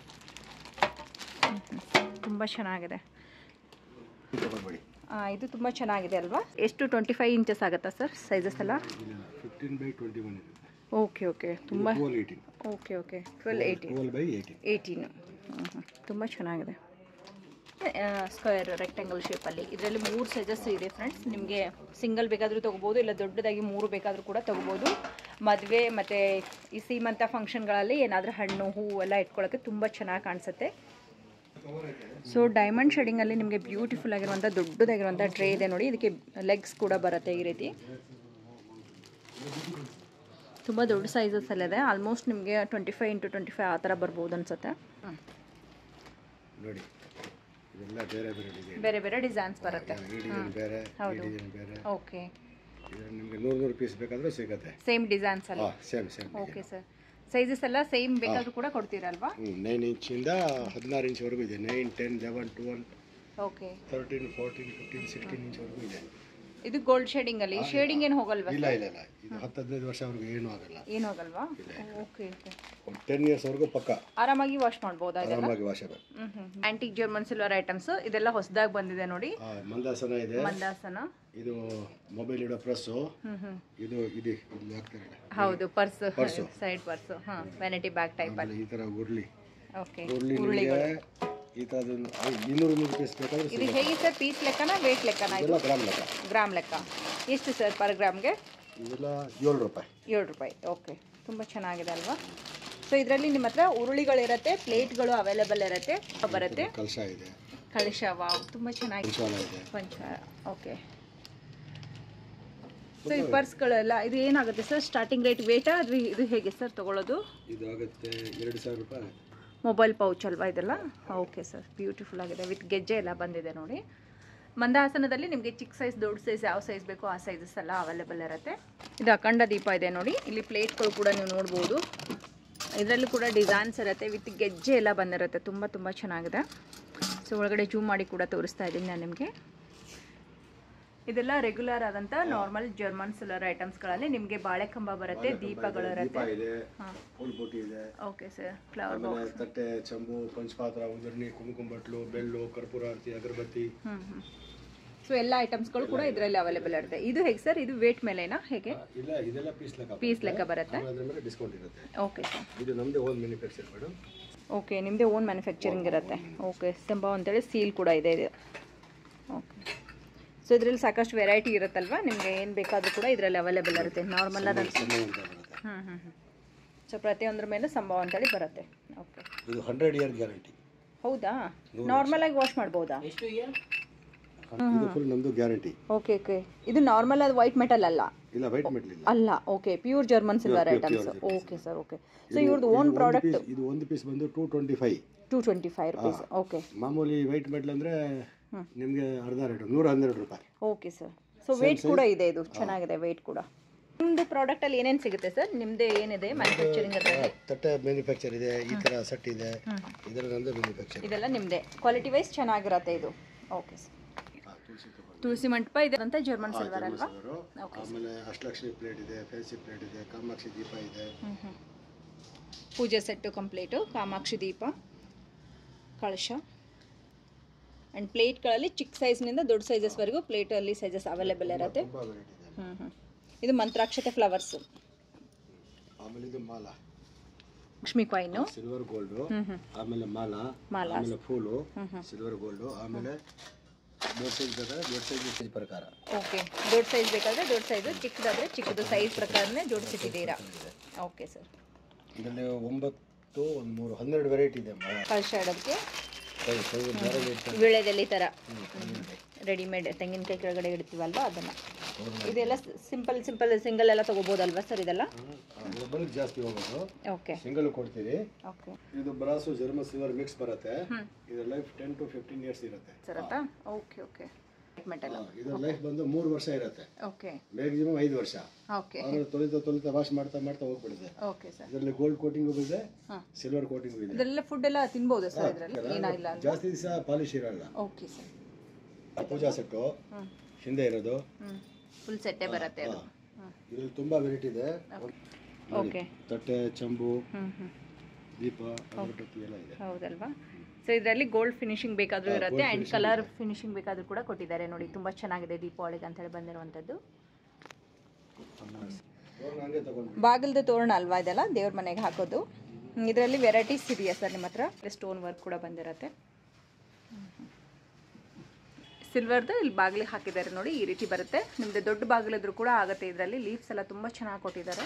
ತುಂಬ ಚೆನ್ನಾಗಿದೆ ಇದು ತಗೊಳ್ಬೇಡಿ ಆ, ಇದು ತುಂಬ ಚೆನ್ನಾಗಿದೆ ಅಲ್ವಾ ಎಷ್ಟು ಟ್ವೆಂಟಿ ಫೈವ್ ಇಂಚಸ್ ಆಗುತ್ತಾ ಸರ್ ಸೈಜಸ್ ಎಲ್ಲ ಇಲ್ಲ fifteen by twenty one okay okay ಓಕೆ ತುಂಬ twelve eighteen okay okay twelve eighteen twelve by eighteen eighteen ತುಂಬ ಚೆನ್ನಾಗಿದೆ ಸ್ಕ್ವೇರ್ ರೆಕ್ಟ್ಯಾಂಗಲ್ ಶೇಪಲ್ಲಿ ಇದರಲ್ಲಿ ಮೂರು ಸೈಜಸ್ ಇದೆ ಫ್ರೆಂಡ್ಸ್ ನಿಮಗೆ ಸಿಂಗಲ್ ಬೇಕಾದರೂ ತೊಗೋಬೋದು ಇಲ್ಲ ದೊಡ್ಡದಾಗಿ ಮೂರು ಬೇಕಾದರೂ ಕೂಡ ತೊಗೋಬೋದು ಮದುವೆ ಮತ್ತು ಈ ಸೀಮಂತ ಫಂಕ್ಷನ್ಗಳಲ್ಲಿ ಏನಾದರೂ ಹಣ್ಣು ಹೂವು ಎಲ್ಲ ಇಟ್ಕೊಳ್ಳೋಕ್ಕೆ ತುಂಬ ಚೆನ್ನಾಗಿ ಕಾಣಿಸುತ್ತೆ ಸೊ ಡೈಮಂಡ್ ಶೇಡಿಂಗಲ್ಲಿ ನಿಮಗೆ ಬ್ಯೂಟಿಫುಲ್ ಆಗಿರುವಂಥ ದೊಡ್ಡದಾಗಿರುವಂಥ ಟ್ರೇ ಇದೆ ನೋಡಿ ಇದಕ್ಕೆ ಲೆಗ್ಸ್ ಕೂಡ ಬರುತ್ತೆ ಈ ರೀತಿ ತುಂಬ ದೊಡ್ಡ ಸೈಜಸ್ಸಲ್ಲಿದೆ ಆಲ್ಮೋಸ್ಟ್ ನಿಮಗೆ twenty five into twenty five ಆ ಥರ ಬರ್ಬೋದು ಅನ್ಸುತ್ತೆ ನೋಡಿ ಇದೆಲ್ಲ ಬೇರೆ ಬೇರೆ ಡಿಸೈನ್ ಬೇರೆ ಬೇರೆ ಡಿಸೈನ್ಸ್ ಬರುತ್ತೆ ಈ ಡಿಸೈನ್ ಬೇರೆ ಈ ಹೌದು. ಡಿಸೈನ್ ಬೇರೆ ಓಕೆ ಇದು ನಿಮಗೆ ನೂರು ನೂರು ಪೀಸ್ ಬೇಕಾದ್ರೆ ಸಿಗುತ್ತೆ ಸೇಮ್ ಡಿಸೈನ್ಸ್ ಅಲ್ಲ ಹಾಂ same same okay sir sizes ಎಲ್ಲ ಸೇಮ್ ಬೇಕಾದ್ರೂ ಕೂಡ ಕೊಡ್ತೀರಲ್ವಾ ಹ್ಞೂ ನೈನ್ ಇಂಚಿಂದ ಹದಿನಾರು ಇಂಚ್ವರೆಗೂ ಇದೆ nine ten eleven twelve okay thirteen fourteen fifteen sixteen ಇಂಚ್ವರೆಗೂ ಇದೆ ಇದು ಗೋಲ್ಡ್ ಶೇಡಿಂಗ್ ಅಲ್ಲಿ ಶೇಡಿಂಗ್ ಏನು ಹೋಗಲ್ವಾ ಇಲ್ಲ ಇಲ್ಲ ಇಲ್ಲ ಇದು ಹತ್ತು ಹದಿನೈದು ವರ್ಷವರೆಗೂ ಏನೂ ಆಗಲ್ಲ ಏನು ಹೋಗಲ್ವಾ ಓಕೆ ಓಕೆ ಒಂದು ಟೆನ್ ಇಯರ್ಸ್ವರೆಗೂ ಪಕ್ಕ ಆರಾಮಾಗಿ ವಾಶ್ ಮಾಡ್ಬೋದಾ ಇದೆಲ್ಲ ಆರಾಮಾಗಿ ವಾಷಬಲ್ ಹ್ಮ್ ಹ್ಮ್ ಆಂಟಿಕ್ ಜರ್ಮನ್ ಸಿಲ್ವರ್ ಐಟಮ್ಸ್ ಇದೆಲ್ಲ ಹೊಸದಾಗಿ ಬಂದಿದೆ ನೋಡಿ ಮಂದಾಸನ ಇದೆ ಮಂದಾಸನ ಇದು ಮೊಬೈಲ್ ಇಡೋ ಪ್ರೆಸ್ಸು ಹ್ಮ್ ಹ್ಮ್ ಇದು ಇದು ಇಲ್ಲಿ ಹಾಕ್ತಾರೆ ಹೌದು ಪರ್ಸ್ ಸೈಡ್ ಪರ್ಸ್ ಹಾಂ ವ್ಯಾನಿಟಿ ಬ್ಯಾಗ್ ಟೈಪ್ ಅಲ್ಲಿ ಆಮೇಲೆ ಈ ಥರ ಉರುಳಿ ಓಕೆ ಉರುಳಿ ನಿಮಗೆ ಈ ಥರದ್ದು ಇನ್ನೂರು ನೂರು ಪೀಸ್ ಬೇಕಾದ್ರೆ ಇದು ಹೇಗೆ ಸರ್ ಪೀಸ್ ಲೆಕ್ಕನ ವೇಟ್ ಲೆಕ್ಕನ ಇದು ಇದೆಲ್ಲ ಗ್ರಾಮ್ ಲೆಕ್ಕ ಗ್ರಾಮ್ ಲೆಕ್ಕ ಎಷ್ಟು ಸರ್ ಪರ್ ಗ್ರಾಮ್ಗೆ ಇದೆಲ್ಲ ಏಳು ರೂಪಾಯಿ ಏಳು ರೂಪಾಯಿ ಓಕೆ ತುಂಬ ಚೆನ್ನಾಗಿದೆ ಅಲ್ವಾ ಸೊ ಇದರಲ್ಲಿ ನಿಮ್ಮ ಹತ್ರ ಉರುಳಿಗಳಿರುತ್ತೆ ಪ್ಲೇಟ್ಗಳು ಅವೈಲೇಬಲ್ ಇರುತ್ತೆ ಬರುತ್ತೆ ಕಲಶ ಇದೆ ಕಳಶ ವಾವ್ ತುಂಬ ಚೆನ್ನಾಗಿದೆ ಪಂಚಾಲ ಇದೆ ಪಂಚ ಓಕೆ ಸೊ ಈ ಪರ್ಸ್ಗಳೆಲ್ಲ ಇದು ಏನಾಗುತ್ತೆ ಸರ್ ಸ್ಟಾರ್ಟಿಂಗ್ ರೇಟ್ ವೇಟಾ ಅದು ಇದು ಹೇಗೆ ಸರ್ ತೊಗೊಳ್ಳೋದು ಇದು ಆಗುತ್ತೆ ಎರಡು ಸಾವಿರ ರೂಪಾಯಿ ಆಗುತ್ತೆ ಮೊಬೈಲ್ ಪೌಚ್ ಅಲ್ವಾ ಇದೆಲ್ಲ ಓಕೆ ಸರ್ ಬ್ಯೂಟಿಫುಲ್ ಆಗಿದೆ ವಿತ್ ಗೆಜ್ಜೆ ಎಲ್ಲ ಬಂದಿದೆ ನೋಡಿ ಮಂದಹಾಸನದಲ್ಲಿ ನಿಮಗೆ ಚಿಕ್ಕ ಸೈಜ್ ದೊಡ್ಡ ಸೈಜ್ ಯಾವ ಸೈಜ್ ಬೇಕೋ ಆ ಸೈಜಸ್ ಎಲ್ಲ ಅವೈಲೇಬಲ್ ಇರುತ್ತೆ ಇದು ಅಖಂಡ ದೀಪ ಇದೆ ನೋಡಿ ಇಲ್ಲಿ ಪ್ಲೇಟ್ಗಳು ಕೂಡ ನೀವು ನೋಡ್ಬೋದು ಇದರಲ್ಲೂ ಕೂಡ ಡಿಸೈನ್ಸ್ ಇರುತ್ತೆ ವಿತ್ ಗೆಜ್ಜೆ ಎಲ್ಲ ಬಂದಿರುತ್ತೆ ತುಂಬ ತುಂಬ ಚೆನ್ನಾಗಿದೆ ಸೊ ಒಳಗಡೆ ಜೂಮ್ ಮಾಡಿ ಕೂಡ ತೋರಿಸ್ತಾ ಇದ್ದೀನಿ ನಾನು ನಿಮಗೆ ಇದೆಲ್ಲ ರೆಗ್ಯುಲರ್ ಆದಂಥ ನಾರ್ಮಲ್ ಜರ್ಮನ್ ಸಿಲರ್ ಐಟಮ್ಸ್ಗಳಲ್ಲಿ ನಿಮಗೆ ಬಾಳೆಕಂಬ ಬರುತ್ತೆ ದೀಪಗಳು ದೀಪ ಇರುತ್ತೆ ಇದೆ ಫುಲ್ ಬುಟ್ಟಿ ಇದೆ ಓಕೆ ಸರ್ ಫ್ಲವರ್ ಆಮೇಲೆ ತಟ್ಟೆ ಚಂಬು ಪಂಚಪಾತ್ರ ಉದರ್ನಿ ಕುಂಕುಮ ಬಟ್ಲು ಬೆಲ್ಲು ಕರ್ಪೂರ ಆರತಿ ಅಗರಬತ್ತಿ ಹ್ಞೂ ಹ್ಞೂ ಸೊ ಎಲ್ಲ ಐಟಮ್ಸ್ಗಳು ಕೂಡ ಇದರಲ್ಲಿ ಅವೈಲೇಬಲ್ ಇರುತ್ತೆ ಇದು ಹೇಗೆ ಸರ್ ಇದು ವೇಟ್ ಮೇಲೆನಾ ಹೇಗೆ ಇಲ್ಲ ಇದೆಲ್ಲ ಪೀಸ್ ಲೆಕ್ಕ ಪೀಸ್ ಲೆಕ್ಕ ಬರುತ್ತೆ ಆಮೇಲೆ ಅದ್ರ ಮೇಲೆ ಡಿಸ್ಕೌಂಟ್ ಇರುತ್ತೆ ಓಕೆ ಸರ್ ಇದು ನಮ್ಮದೇ ಓನ್ ಮ್ಯಾನುಫ್ಯಾಕ್ಚರ್ ಮೇಡಮ್ ಓಕೆ ನಿಮ್ಮದೇ ಓನ್ ಮ್ಯಾನುಫ್ಯಾಕ್ಚರಿಂಗ್ ಇರುತ್ತೆ ಓಕೆ ಸಿಂಬ ಅಂತೇಳಿ ಸೀಲ್ ಕೂಡ ಇದೆ ಇದು ಓಕೆ ಸೊ ಇದರಲ್ಲಿ ಸಾಕಷ್ಟು ವೆರೈಟಿ ಇರುತ್ತಲ್ವಾ ನಿಮಗೆ ಏನು ಬೇಕಾದರೂ ಕೂಡ ಇದರಲ್ಲಿ ಅವೈಲೇಬಲ್ ಇರುತ್ತೆ ನಾರ್ಮಲ್ ಅದಂತ ಸಣ್ಣ ಅಂತ ಬರುತ್ತೆ ಹ್ಞೂ ಹ್ಞೂ ಹ್ಞೂ ಸೊ ಪ್ರತಿಯೊಂದ್ರ ಮೇಲೆ ಸಂಭವ ಅಂತೇಳಿ ಬರುತ್ತೆ ಓಕೆ ಇದು ಹಂಡ್ರೆಡ್ ಇಯರ್ ಗ್ಯಾರಂಟಿ ಹೌದಾ ನಾರ್ಮಲ್ ಆಗಿ ವಾಶ್ ಮಾಡ್ಬೋದಾ ಇದು ಫುಲ್ ನಮ್ಮದು ಗ್ಯಾರಂಟಿ ಓಕೆ ಓಕೆ ಇದು ನಾರ್ಮಲ್ ಅದು ವೈಟ್ ಮೆಟಲ್ ಅಲ್ಲ ಇಲ್ಲ ವೈಟ್ ಮೆಟಲ್ ಇಲ್ಲ ಅಲ್ಲ okay pure German silver items okay sir okay so ಇವ್ರದ್ದು ಓನ್ ಪ್ರಾಡಕ್ಟ್ ಪೀಸ್ ಇದು ಒಂದು ಪೀಸ್ ಬಂದು two twenty five two twenty five rupees okay ಮಾಮೂಲಿ ವೈಟ್ ಮೆಟಲ್ ಅಂದರೆ ನಿಮಗೆ ಅರ್ಧ ರೇಟು ನೂರ ಹನ್ನೆರಡು ರೂಪಾಯಿ ಓಕೆ ಸರ್ ಸೊ ವೇಟ್ ಕೂಡ ಇದೆ ಇದು ಚೆನ್ನಾಗಿದೆ ವೇಟ್ ಕೂಡ ನಿಮ್ಮದು ಪ್ರಾಡಕ್ಟಲ್ಲಿ ಏನೇನು ಸಿಗುತ್ತೆ ಸರ್ ನಿಮ್ಮದೇ ಏನಿದೆ ಮ್ಯಾನುಫ್ಯಾಕ್ಚರಿಂಗ್ ಅದರಲ್ಲಿ ತಟ್ಟೆ ಮ್ಯಾನುಫ್ಯಾಕ್ಚರ್ ಇದೆ ಈ ಥರ ಸೆಟ್ ಇದೆ ಇದರ ನಮ್ಮದು ಮ್ಯಾನುಫ್ಯಾಕ್ಚರ್ ಇದೆಲ್ಲ ನಿಮ್ಮದೇ ಕ್ವಾಲಿಟಿ ವೈಸ್ ಚೆನ್ನಾಗಿರತ್ತೆ ಇದು ಓಕೆ ಸರ್ ತುಳಸಿ ತಗೊಂಡು ತುಳಸಿ ಮಂಟಪ ಇದೆ ಅಂತ ಜರ್ಮನ್ ಸಿಲ್ವರ್ ಅಲ್ವಾ ಆಮೇಲೆ ಅಷ್ಟಲಕ್ಷ್ಮಿ ಪ್ಲೇಟ್ ಇದೆ ಫ್ಯಾನ್ಸಿ ಪ್ಲೇಟ್ ಇದೆ ಕಾಮಾಕ್ಷಿ ದೀಪ ಇದೆ ಹ್ಞೂ ಹ್ಞೂ ಪೂಜೆ ಸೆಟ್ಟು ಕಂಪ್ಲೀಟು ಕಾಮಾಕ್ಷಿ ದೀಪ ಕಳಶ ಆ್ಯಂಡ್ ಪ್ಲೇಟ್ಗಳಲ್ಲಿ ಚಿಕ್ಕ ಸೈಜ್ನಿಂದ ದೊಡ್ಡ ಸೈಜಸ್ವರೆಗೂ ಪ್ಲೇಟಲ್ಲಿ ಸೈಜಸ್ ಅವೈಲೇಬಲ್ ಇರುತ್ತೆ ತುಂಬ ವೆರೈಟಿ ಇದೆ ಹ್ಞೂ ಹ್ಞೂ ಇದು ಮಂತ್ರಾಕ್ಷತೆ ಫ್ಲವರ್ಸು ಆಮೇಲೆ ಇದು ಮಾಲಾ ಲಕ್ಷ್ಮಿ ಕಾಯಿನು ಸಿಲ್ವರ್ ಗೋಲ್ಡು ಹ್ಞೂ ಹ್ಞೂ ಆಮೇಲೆ ಮಾಲಾ ಮಾಲಾ. ಆಮೇಲೆ ಫೂಲು ಸಿಲ್ವರ್ ಗೋಲ್ಡು ಆಮೇಲೆ ದೊಡ್ಡ ಸೈಜ್ ಬೇಕಾದ್ರೆ ದೊಡ್ಡ ಸೈಜ್ ಸೈಜ್ ಪ್ರಕಾರ ಓಕೆ ದೊಡ್ಡ ಸೈಜ್ ಬೇಕಾದರೆ ದೊಡ್ಡ ಸೈಜು ಚಿಕ್ಕದಾದರೆ ಚಿಕ್ಕದು ಸೈಜ್ ಪ್ರಕಾರನೇ ಜೋಡಿಸಿಟ್ಟಿದ್ದೀರಾ ಓಕೆ ಸರ್ ಇದರಲ್ಲಿ ಒಂಬತ್ತು ಒಂದು ಮೂರು ಹನ್ನೆರಡು ವೆರೈಟಿ ಇದೆ ಮಾಲಾ ಕಳಶ ಇಡೋದಕ್ಕೆ ಸೈಜ್ ಸೈಜ್ ಬೇರೆ ಬೇರೆ ವಿಳೆದೆಲೆ ಥರ ರೆಡಿಮೇಡ್ ತೆಂಗಿನಕಾಯಿ ಕೆಳಗಡೆ ಇಡ್ತೀವಲ್ವಾ ಅದನ್ನು ಇದೆಲ್ಲ ಸಿಂಪಲ್ ಸಿಂಪಲ್ ಸಿಂಗಲ್ ಎಲ್ಲ ತೊಗೋಬೋದಲ್ವಾ ಸರ್ ಇದೆಲ್ಲ ಒಬ್ಬರಿಗೆ ಜಾಸ್ತಿ ಹೋಗೋದು ಓಕೆ ಸಿಂಗಲ್ ಕೊಡ್ತೀವಿ ಓಕೆ ಇದು ಬ್ರಾಸು ಜರ್ಮ ಸಿಲ್ವರ್ ಮಿಕ್ಸ್ ಬರುತ್ತೆ ಇದು life ten to fifteen years ಇರುತ್ತೆ ಸರತ್ತಾ ಓಕೆ ಓಕೆ ಮೆಟಲ್ ಇದರ ಲೈಫ್ ಬಂದು ಮೂರು ವರ್ಷ ಇರುತ್ತೆ ಓಕೆ ಮ್ಯಾಕ್ಸಿಮಮ್ ಐದು ವರ್ಷ ಓಕೆ ಆಮೇಲೆ ತೊಳಿತಾ ತೊಳಿತಾ ವಾಶ್ ಮಾಡ್ತಾ ಮಾಡ್ತಾ ಹೋಗ್ಬಿಡುತ್ತೆ ಓಕೆ ಸರ್ ಇದರಲ್ಲಿ ಗೋಲ್ಡ್ ಕೋಟಿಂಗು ಇದೆ ಹಾಂ. ಸಿಲ್ವರ್ ಕೋಟಿಂಗು ಇದೆ ಇದೆಲ್ಲ ಫುಡ್ ಎಲ್ಲ ತಿನ್ಬೋದು ಸರ್ ಇದರಲ್ಲಿ ಏನಾಗಿಲ್ಲ ಅಲ್ವಾ ಜಾಸ್ತಿ ದಿವಸ ಪಾಲಿಶ್ ಇರಲ್ಲ ಓಕೆ ಸರ್ ಪೂಜಾ ಸೆಟ್ಟು ಹ್ಞೂ ಹಿಂದೆ ಇರೋದು ಹ್ಞೂ ಫುಲ್ ಸೆಟ್ಟೇ ಬರುತ್ತೆ ಅದು ಹಾ. ಇದ್ರಲ್ಲಿ ತುಂಬಾ ವೆರೈಟಿ ಇದೆ ಓಕೆ ತಟ್ಟೆ ಚಂಬು ಹ್ಞೂ ಹ್ಞೂ ದೀಪ ಅಗರಬತ್ತಿ ಎಲ್ಲ ಇದೆ ಹೌದಲ್ವಾ ಸೊ ಇದರಲ್ಲಿ ಗೋಲ್ಡ್ ಫಿನಿಶಿಂಗ್ ಬೇಕಾದರೂ ಇರುತ್ತೆ ಆ್ಯಂಡ್ ಕಲರ್ ಫಿನಿಶಿಂಗ್ ಬೇಕಾದರೂ ಕೂಡ ಕೊಟ್ಟಿದ್ದಾರೆ ನೋಡಿ ತುಂಬ ಚೆನ್ನಾಗಿದೆ ದೀಪಾವಳಿಗೆ ಅಂತ ಹೇಳಿ ಬಂದಿರುವಂಥದ್ದು ಅವ್ರನ್ನ ಹಂಗೆ ತಗೊಂಡು ಬಾಗಿಲ್ದು ತೋರಣ ಅಲ್ವಾ ಇದೆಲ್ಲ ದೇವ್ರ ಮನೆಗೆ ಹಾಕೋದು ಇದರಲ್ಲಿ ವೆರೈಟೀಸ್ ಇದೆಯಾ ಸರ್ ನಿಮ್ಮ ಹತ್ರ ಸ್ಟೋನ್ ವರ್ಕ್ ಕೂಡ ಬಂದಿರುತ್ತೆ ಸಿಲ್ವರ್ದು ಇಲ್ಲಿ ಬಾಗಿಲಿಗೆ ಹಾಕಿದ್ದಾರೆ ನೋಡಿ ಈ ರೀತಿ ಬರುತ್ತೆ ನಿಮ್ಮದು ದೊಡ್ಡ ಬಾಗಿಲಿದ್ರು ಕೂಡ ಆಗುತ್ತೆ ಇದರಲ್ಲಿ ಲೀವ್ಸ್ ಎಲ್ಲ ತುಂಬ ಚೆನ್ನಾಗಿ ಕೊಟ್ಟಿದ್ದಾರೆ